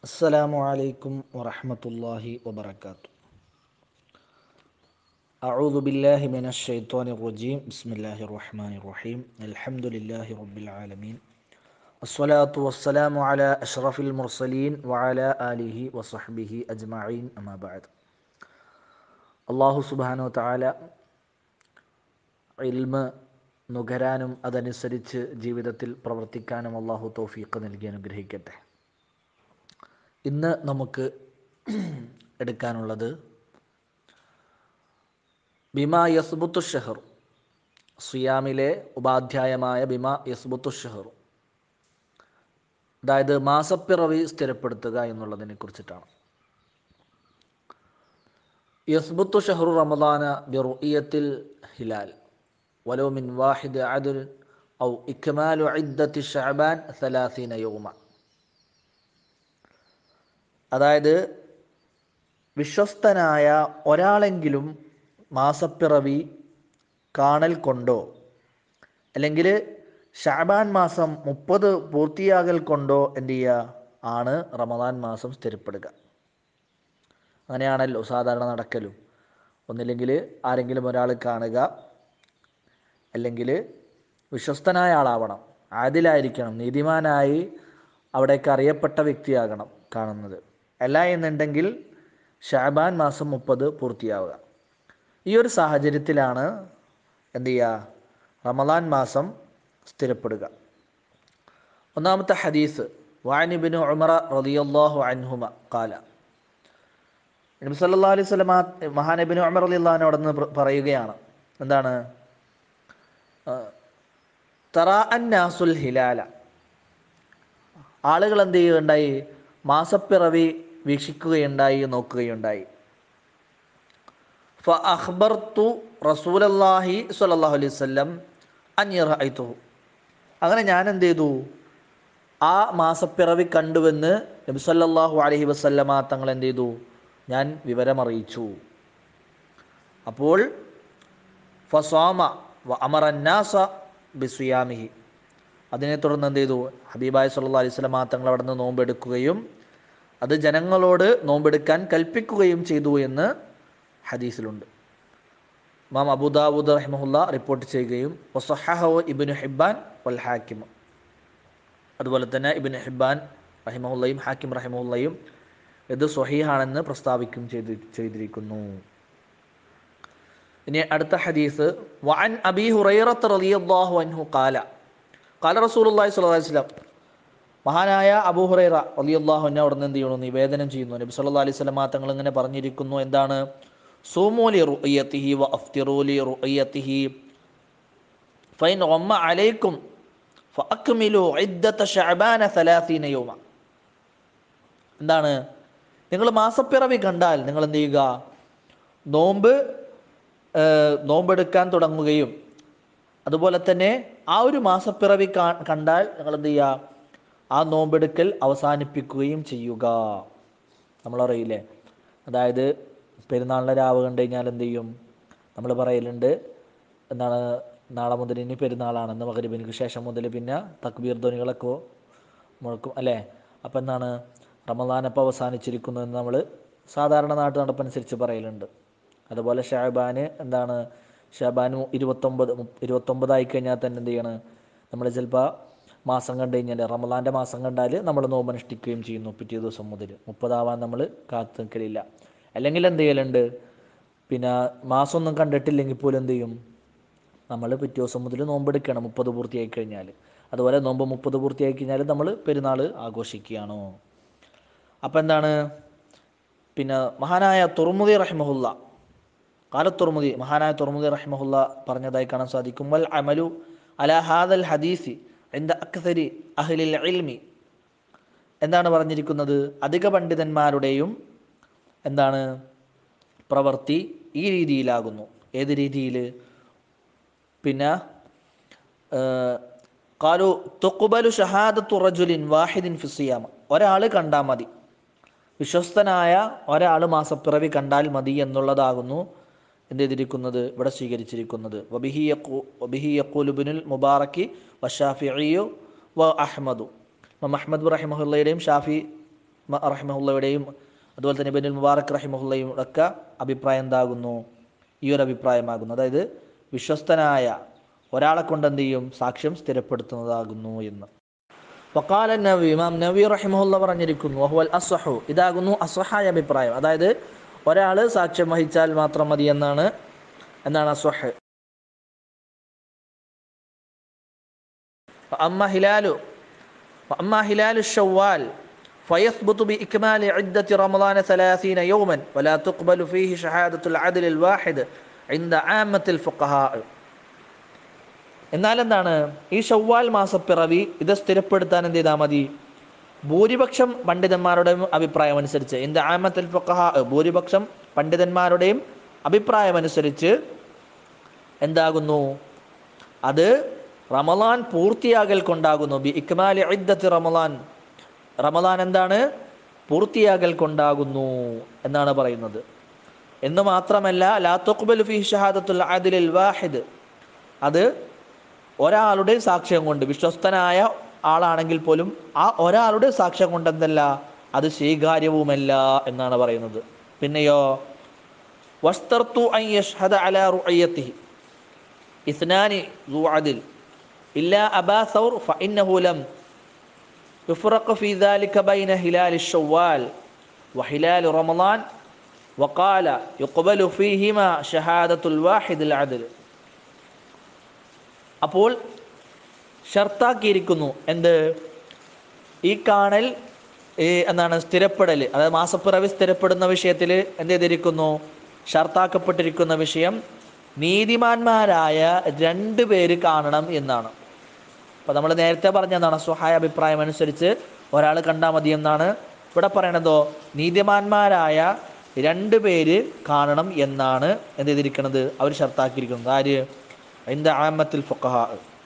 السلام عليكم ورحمة الله وبركاته أعوذ بالله من الشيطان الرجيم بسم الله الرحمن الرحيم الحمد لله رب العالمين الصلاة والسلام على أشرف المرسلين وعلى آله وصحبه أجمعين أما بعد അള്ളാഹു സുബാനോ താല ഇൽമ നുകരാനും അതനുസരിച്ച് ജീവിതത്തിൽ പ്രവർത്തിക്കാനും അള്ളാഹു തോഫീക്ക് നൽകി അനുഗ്രഹിക്കട്ടെ ഇന്ന് നമുക്ക് എടുക്കാനുള്ളത് ബിമ യസ്ബുത്തു ഷെഹർ സിയാമിലെ ഉപാധ്യായമായ ബിമ യസ്ബുത്തു ഷെഹർ അതായത് മാസപ്പിറവി സ്ഥിരപ്പെടുത്തുക എന്നുള്ളതിനെ കുറിച്ചിട്ടാണ് യസ്ബുത്തു ഷഹറു റമദാന ബിറുഇയത്തിൽ ഹിലാൽ വലോ മിൻ വാഹിദ് അദുൽ ഔ ഇക്മാലു ഇദ്ദത്തി ഷഅബാൻ സലാസീന യൗമ അതായത് വിശ്വസ്തനായ ഒരാളെങ്കിലും മാസപ്പിറവി കാണൽ കൊണ്ടോ അല്ലെങ്കിൽ ഷാബാൻ മാസം മുപ്പത് പൂർത്തിയാകൽ കൊണ്ടോ എന്ത് ചെയ്യുക ആണ് റമദാൻ മാസം സ്ഥിരപ്പെടുക അങ്ങനെയാണല്ലോ സാധാരണ നടക്കലും ഒന്നില്ലെങ്കിൽ ആരെങ്കിലും ഒരാൾ കാണുക അല്ലെങ്കിൽ വിശ്വസ്തനായ ആളാവണം ആദിലായിരിക്കണം നീതിമാനായി അവിടേക്ക് അറിയപ്പെട്ട വ്യക്തിയാകണം കാണുന്നത് അല്ല എന്നുണ്ടെങ്കിൽ ഷാബാൻ മാസം മുപ്പത് പൂർത്തിയാവുക ഈ ഒരു സാഹചര്യത്തിലാണ് എന്ത് ചെയ്യുക റമദാൻ മാസം സ്ഥിരപ്പെടുക ഒന്നാമത്തെ ഹദീസ് വാനിബിന് ഉമറ റളിയല്ലാഹു അൻഹുമ കാല നബി സല്ലാ അലൈഹി സ്വലമ മഹാനബിന് ഉമർ അലി അള്ളഹാനോട് നിന്ന് പറയുകയാണ് എന്താണ് തറാ അന്നാസുൽ ഹിലാല ആളുകൾ എന്ത് ചെയ്യുകയുണ്ടായി മാസപ്പിറവി വീക്ഷിക്കുകയുണ്ടായി നോക്കുകയുണ്ടായി ഫ അഖ്ബർത്തു റസൂലല്ലാഹി സ്വല്ലല്ലാഹു അലൈഹി വസല്ലം അഞ്ഞിറഅയ്തുഹു അങ്ങനെ ഞാൻ എന്ത് ചെയ്തു ആ മാസപ്പിറവി കണ്ടുവെന്ന് നബി സല്ലല്ലാഹു അലൈഹി വസല്ലമ തങ്ങൾ എന്ത് ചെയ്തു ഞാൻ വിവരമറിയിച്ചു അപ്പോൾ ഫസോമ വ അമറന്നാസ ബിസുയാമിഹി അതിനെ തുടർന്ന് എന്ത് ചെയ്തു ഹബീബായ് സല്ലാ അലൈഹി സ്വലം തങ്ങൾ അവിടെ നിന്ന് നോമ്പെടുക്കുകയും അത് ജനങ്ങളോട് നോമ്പെടുക്കാൻ കൽപ്പിക്കുകയും ചെയ്തു എന്ന് ഹദീസിലുണ്ട് മാം അബുദാബുദ് റഹിമഹുല്ല റിപ്പോർട്ട് ചെയ്യുകയും വസഹഹോ ഇബിനു ഹിബാൻ വൽ ഹാക്കിം അതുപോലെ തന്നെ ഇബിൻ ഹിബാൻ റഹിമഹുല്ലയും ഹാക്കിം റഹിമഹുല്ലയും ഇത് സ്വഹീഹാണെന്ന് പ്രസ്താവിക്കും ചെയ്ത് ചെയ്തിരിക്കുന്നു ഇനി അടുത്ത ഹദീസ് വഅൻ അബി ഹുറൈറത്ത് റളിയല്ലാഹു അൻഹു ഖാല ഖാല റസൂലുള്ളാഹി സ്വല്ലല്ലാഹു അലൈഹി വസല്ലം മഹാനായ അബൂ ഹുറൈറ റളിയല്ലാഹു അൻഹു അവിടെ എന്ത് ചെയ്യുന്നു നിവേദനം ചെയ്യുന്നു നബി സല്ലല്ലാഹു അലൈഹി വസല്ലം തങ്ങൾ ഇങ്ങനെ പറഞ്ഞിരിക്കുന്നു എന്താണ് സൂമു ലി റുഅയതിഹി വ അഫ്തിറു ലി റുഅയതിഹി ഫൈൻ ഗമ്മ അലൈക്കും ഫഅക്മിലു ഇദ്ദത ശഅബാന 30 യൗമ എന്താണ് നിങ്ങൾ മാസപ്പിറവി കണ്ടാൽ നിങ്ങൾ എന്ത് ചെയ്യുക നോമ്പ് നോമ്പെടുക്കാൻ തുടങ്ങുകയും അതുപോലെ തന്നെ ആ ഒരു മാസപ്പിറവി കണ്ടാൽ നിങ്ങൾ എന്ത് ചെയ്യുക ആ നോമ്പെടുക്കൽ അവസാനിപ്പിക്കുകയും ചെയ്യുക നമ്മളറിയില്ലേ അതായത് പെരുന്നാളിൻ്റെ രാവ് കണ്ടു കഴിഞ്ഞാൽ എന്ത് ചെയ്യും നമ്മൾ പറയലുണ്ട് എന്താണ് നാളെ മുതൽ ഇനി പെരുന്നാളാണെന്ന് മകരിബിനിക്ക് ശേഷം മുതൽ പിന്നെ തക്ബീർ ധ്വനികളൊക്കെ മുഴക്കും അല്ലേ അപ്പം എന്താണ് റമദാനപ്പം അവസാനിച്ചിരിക്കുന്നു എന്ന് നമ്മൾ സാധാരണ നാട്ടു നടപ്പനുസരിച്ച് പറയലുണ്ട് അതുപോലെ ഷാബാന് എന്താണ് ഷാബാൻ ഇരുപത്തൊമ്പത് ഇരുപത്തൊമ്പതായി കഴിഞ്ഞാൽ തന്നെ എന്ത് ചെയ്യണം നമ്മൾ ചിലപ്പോൾ മാസം കണ്ടു കഴിഞ്ഞാൽ റമദാൻ്റെ മാസം കണ്ടാൽ നമ്മൾ നോമ്പനുഷ്ഠിക്കുകയും ചെയ്യുന്നു പിറ്റേ ദിവസം മുതൽ മുപ്പതാവാൻ നമ്മൾ കാത്തു നിൽക്കലില്ല അല്ലെങ്കിൽ എന്ത് ചെയ്യലുണ്ട് പിന്നെ മാസമൊന്നും കണ്ടിട്ടില്ലെങ്കിൽ പോലും എന്ത് ചെയ്യും നമ്മൾ പിറ്റേ ദിവസം മുതൽ നോമ്പെടുക്കണം മുപ്പത് പൂർത്തിയായി കഴിഞ്ഞാൽ അതുപോലെ നോമ്പ് മുപ്പത് പൂർത്തിയായി കഴിഞ്ഞാൽ നമ്മൾ പെരുന്നാൾ ആഘോഷിക്കുകയാണോ അപ്പം എന്താണ് പിന്നെ മഹാനായ തുറമുദി റഹിമഹുല്ല കാല തുറമുദി മഹാനായ തുറമുദി റഹിമഹുല്ല പറഞ്ഞതായി കാണാൻ സാധിക്കും വൽ അമലു അല ഹാദൽ ഹദീസി എന്താ അക്സരി അഹ്ലിൽ ഇൽമി എന്താണ് പറഞ്ഞിരിക്കുന്നത് അധിക പണ്ഡിതന്മാരുടെയും എന്താണ് പ്രവൃത്തി ഈ രീതിയിലാകുന്നു ഏത് രീതിയിൽ പിന്നെ കാലു തൊക്കുബലു ഷഹാദത്തു റജുലിൻ വാഹിദിൻ ഫിസിയാമ ഒരാൾ കണ്ടാൽ മതി വിശ്വസ്തനായ ഒരാൾ മാസപ്പിറവി കണ്ടാൽ മതി എന്നുള്ളതാകുന്നു എന്ത് ചെയ്തിരിക്കുന്നത് ഇവിടെ സ്വീകരിച്ചിരിക്കുന്നത് വബിഹി യഖൂ വബിഹി യഖൂലുബിനുൽ മുബാറക്കി വഷാഫിഇയു വ അഹ്മദു ഇമാം അഹ്മദ് റഹിമഹുല്ലയുടെയും ഷാഫി റഹിമഹുള്ളയുടെയും അതുപോലെ തന്നെ ബിനുൽ മുബാറക് റഹിമഹുള്ളയും ഒക്കെ അഭിപ്രായം എന്താകുന്നു ഈ ഒരു അഭിപ്രായമാകുന്നു അതായത് വിശ്വസ്തനായ ഒരാളെ കൊണ്ട് എന്ത് ചെയ്യും സാക്ഷ്യം സ്ഥിരപ്പെടുത്തുന്നതാകുന്നു എന്ന് വക്കാല നബി ഇമാം നബി റഹിമഹുല്ല പറഞ്ഞിരിക്കുന്നു വഹുവൽ അസ്വഹു ഇതാകുന്നു അസ്വഹായ അഭിപ്രായം അതായത് ഒരാൾ സാക്ഷ്യം വഹിച്ചാൽ മാത്രം മതി എന്നാണ് എന്നാണ് അസ്വഹ് أما هلال وأما هلال الشوال فيثبت بإكمال عدة رمضان ثلاثين يوما ولا تقبل فيه شهادة العدل الواحد عند عامة الفقهاء എന്നാൽ എന്താണ് ഈ ഷവ്വാൽ മാസപ്പിറവി ഇത് സ്ഥിരപ്പെടുത്താൻ എന്ത് ചെയ്താൽ മതി ഭൂരിപക്ഷം പണ്ഡിതന്മാരുടെയും അഭിപ്രായം അനുസരിച്ച് ഇന്ത ആമത്തൽ ഫഖഹ ഭൂരിപക്ഷം പണ്ഡിതന്മാരുടെയും അഭിപ്രായം അനുസരിച്ച് എന്താകുന്നു അത് റമലാൻ പൂർത്തിയാകൽ കൊണ്ടാകുന്നു ബി ഇക്മാലി ഇദ്ദത്ത് റമലാൻ റമലാൻ എന്താണ് പൂർത്തിയാകൽ കൊണ്ടാകുന്നു എന്നാണ് പറയുന്നത് എന്ന് മാത്രമല്ല ലാ തുഖ്ബൽ ഫി ഷഹാദത്തുൽ അദിലിൽ വാഹിദ് അത് ഒരാളുടെ സാക്ഷ്യം കൊണ്ട് വിശ്വസ്തനായ ആളാണെങ്കിൽ പോലും ആ ഒരാളുടെ സാക്ഷ്യം കൊണ്ട് എന്തല്ല അത് സ്വീകാര്യവുമല്ല എന്നാണ് പറയുന്നത് പിന്നെയോ വസ്തർത്തു അൻ യഷ്ഹദ അലാ റുഅയ്യത്തിഹി ഇസ്നാനി ذو عدل إلا أبا ثور فإنه لم يفرق في ذلك بين هلال الشوال وهلال رمضان وقال يقبل فيهما شهادة الواحد العدل അപ്പോൾ ഷർത്താക്കിയിരിക്കുന്നു എന്ത് ഈ കാണൽ ഈ എന്താണ് സ്ഥിരപ്പെടൽ അതായത് മാസപ്പിറവി സ്ഥിരപ്പെടുന്ന വിഷയത്തിൽ എന്ത് ചെയ്തിരിക്കുന്നു ഷർത്താക്കപ്പെട്ടിരിക്കുന്ന വിഷയം നീതിമാന്മാരായ രണ്ട് പേര് കാണണം എന്നാണ് അപ്പോൾ നമ്മൾ നേരത്തെ പറഞ്ഞ എന്താണ് സ്വഹായ അഭിപ്രായം അനുസരിച്ച് ഒരാൾ കണ്ടാൽ മതി എന്നാണ് ഇവിടെ പറയണതോ നീതിമാന്മാരായ രണ്ട് പേര് കാണണം എന്നാണ് എന്ത് ചെയ്തിരിക്കുന്നത് അവർ ഷർത്താക്കിയിരിക്കുന്നത് ആര് എൻ്റെ ആമത്തിൽ ഫുഖഹ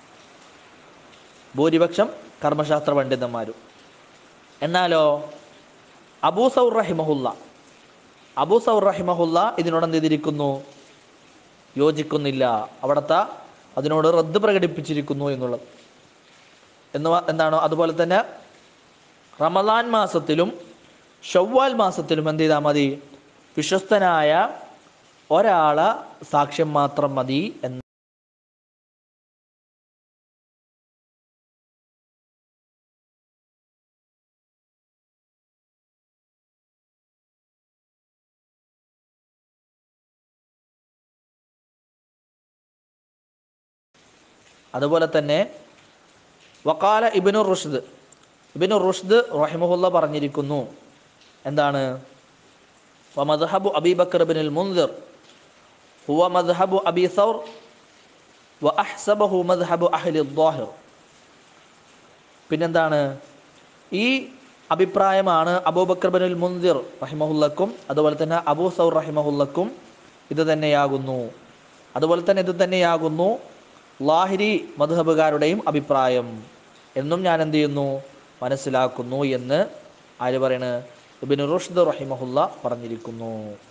ഭൂരിപക്ഷം കർമ്മശാസ്ത്ര പണ്ഡിതന്മാരും എന്നാലോ അബൂ സൗർ റഹിമഹുല്ല അബൂ സൗർ റഹിമഹുല്ല ഇതിനോട് എന്ത് ചെയ്തിരിക്കുന്നു യോജിക്കുന്നില്ല അവിടുത്തെ അതിനോട് റദ്ദ് പ്രകടിപ്പിച്ചിരിക്കുന്നു എന്നുള്ളത് എന്ന് എന്താണോ അതുപോലെ തന്നെ റമദാൻ മാസത്തിലും ഷവ്വാൽ മാസത്തിലും എന്ത് ചെയ്താൽ മതി വിശ്വസ്തനായ ഒരാളെ സാക്ഷ്യം മാത്രം മതി എന്ന് അതുപോലെ തന്നെ വക്കാല ഇബിനു റുഷ്ദ് ഇബിനു റുഷ്ദ് റഹിമുല്ല പറഞ്ഞിരിക്കുന്നു എന്താണ് വമദ്ഹബു അബീബക്കർ ബിനുൽ മുൻദിർ ഹുവ മദ്ഹബു അബി സൗർ വ അഹ്സബഹു മദ്ഹബു അഹ്ലി ദ്വാഹിർ പിന്നെന്താണ് ഈ അഭിപ്രായമാണ് അബൂബക്കർ ബിനുൽ മുൻദിർ റഹിമഹുല്ലക്കും അതുപോലെ തന്നെ അബൂ സൗർ റഹിമഹുല്ലക്കും ഇത് തന്നെയാകുന്നു അതുപോലെ തന്നെ ഇത് തന്നെയാകുന്നു ലാഹിരി മധുഹബുകാരുടെയും അഭിപ്രായം എന്നും ഞാൻ എന്ത് ചെയ്യുന്നു മനസ്സിലാക്കുന്നു എന്ന് ആര് പറയണ് ഇബിൻ റുഷ്ദ് റഹിമഹുല്ല പറഞ്ഞിരിക്കുന്നു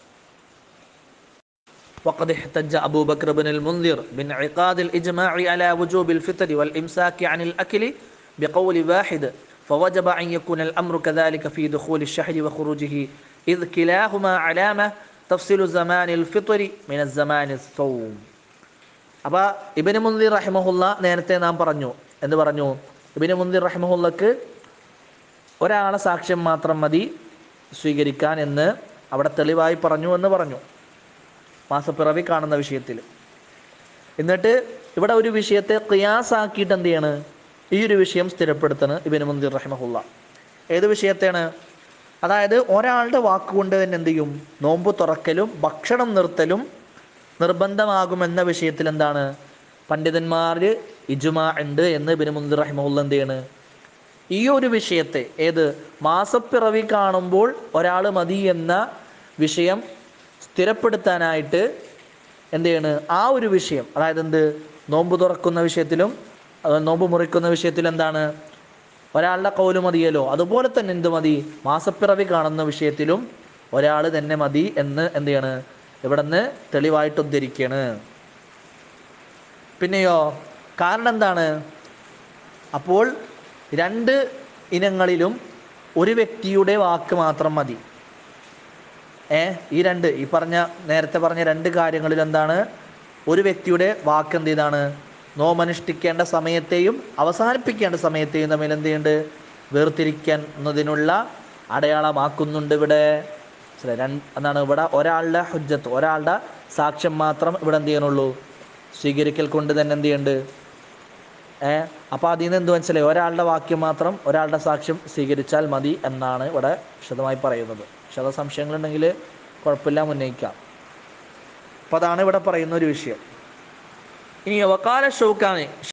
وقد احتج أبو بكر بن المنذر بانعقاد الإجماع على وجوب الفطر والإمساك عن الأكل بقول واحد فوجب أن يكون الأمر كذلك في دخول الشهر وخروجه إذ كلاهما علامة تفصيل زمان الفطر من الزمان الصوم അപ്പോൾ ഇബിന് മുന്തിർ റഹിമഹുല്ല നേരത്തെ നാം പറഞ്ഞു എന്ന് പറഞ്ഞു ഇബിന് മുന്തിർ റഹിമഹുല്ലക്ക് ഒരാളെ സാക്ഷ്യം മാത്രം മതി സ്വീകരിക്കാൻ എന്ന് അവിടെ തെളിവായി പറഞ്ഞു എന്ന് പറഞ്ഞു മാസപ്പിറവി കാണുന്ന വിഷയത്തിൽ എന്നിട്ട് ഇവിടെ ഒരു വിഷയത്തെ ക്രിയാസാക്കിയിട്ട് എന്ത് ചെയ്യാണ് ഈ ഒരു വിഷയം സ്ഥിരപ്പെടുത്തണ് ഇബിന് മുന്തിർ റഹിമഹുല്ല ഏത് വിഷയത്തെയാണ് അതായത് ഒരാളുടെ വാക്കുകൊണ്ട് തന്നെ എന്ത് ചെയ്യും നോമ്പ് തുറക്കലും ഭക്ഷണം നിർത്തലും നിർബന്ധമാകുമെന്ന വിഷയത്തിൽ എന്താണ് പണ്ഡിതന്മാർ ഇജുമ ഉണ്ട് എന്ന് ഇബിന് മുന്തിർ റഹിമുല്ല എന്ത് ചെയ്യാണ് ഈ ഒരു വിഷയത്തെ ഏത് മാസപ്പിറവി കാണുമ്പോൾ ഒരാൾ മതി എന്ന വിഷയം സ്ഥിരപ്പെടുത്താനായിട്ട് എന്ത് ചെയ്യാണ് ആ ഒരു വിഷയം അതായത് എന്ത് നോമ്പ് തുറക്കുന്ന വിഷയത്തിലും അത് നോമ്പ് മുറിക്കുന്ന വിഷയത്തിലും എന്താണ് ഒരാളുടെ കൗല് മതിയല്ലോ അതുപോലെ തന്നെ എന്ത് മതി മാസപ്പിറവി കാണുന്ന വിഷയത്തിലും ഒരാൾ തന്നെ മതി എന്ന് എന്ത് ചെയ്യാണ് ഇവിടെ നിന്ന് തെളിവായിട്ട് ഉദ്ധരിക്കുകയാണ് പിന്നെയോ കാരണം എന്താണ് അപ്പോൾ രണ്ട് ഇനങ്ങളിലും ഒരു വ്യക്തിയുടെ വാക്ക് മാത്രം മതി ഏ ഈ രണ്ട് ഈ പറഞ്ഞ നേരത്തെ പറഞ്ഞ രണ്ട് കാര്യങ്ങളിൽ എന്താണ് ഒരു വ്യക്തിയുടെ വാക്ക് എന്ത് ചെയ്താണ് നോമനുഷ്ഠിക്കേണ്ട സമയത്തെയും അവസാനിപ്പിക്കേണ്ട സമയത്തെയും തമ്മിൽ എന്ത് ചെയ്യുന്നുണ്ട് വേർതിരിക്കുന്നതിനുള്ള അടയാളമാക്കുന്നുണ്ട് ഇവിടെ മനസ്സിലായോ? രണ്ട് എന്താണ് ഇവിടെ ഒരാളുടെ ഹുജ്ജത്ത് ഒരാളുടെ സാക്ഷ്യം മാത്രം ഇവിടെ എന്ത് ചെയ്യണുള്ളൂ സ്വീകരിക്കൽ കൊണ്ട് തന്നെ എന്ത് ചെയ്യുന്നുണ്ട് ഏ അപ്പോൾ അതിൽ നിന്ന് എന്ത് മനസ്സിലായി ഒരാളുടെ വാക്യം മാത്രം ഒരാളുടെ സാക്ഷ്യം സ്വീകരിച്ചാൽ മതി എന്നാണ് ഇവിടെ വിശദമായി പറയുന്നത് വിശദ സംശയങ്ങളുണ്ടെങ്കിൽ കുഴപ്പമില്ല ഉന്നയിക്കാം അപ്പോൾ അതാണ് ഇവിടെ പറയുന്ന ഒരു വിഷയം ഇനി വക്കാല ഷൗക്കാണ്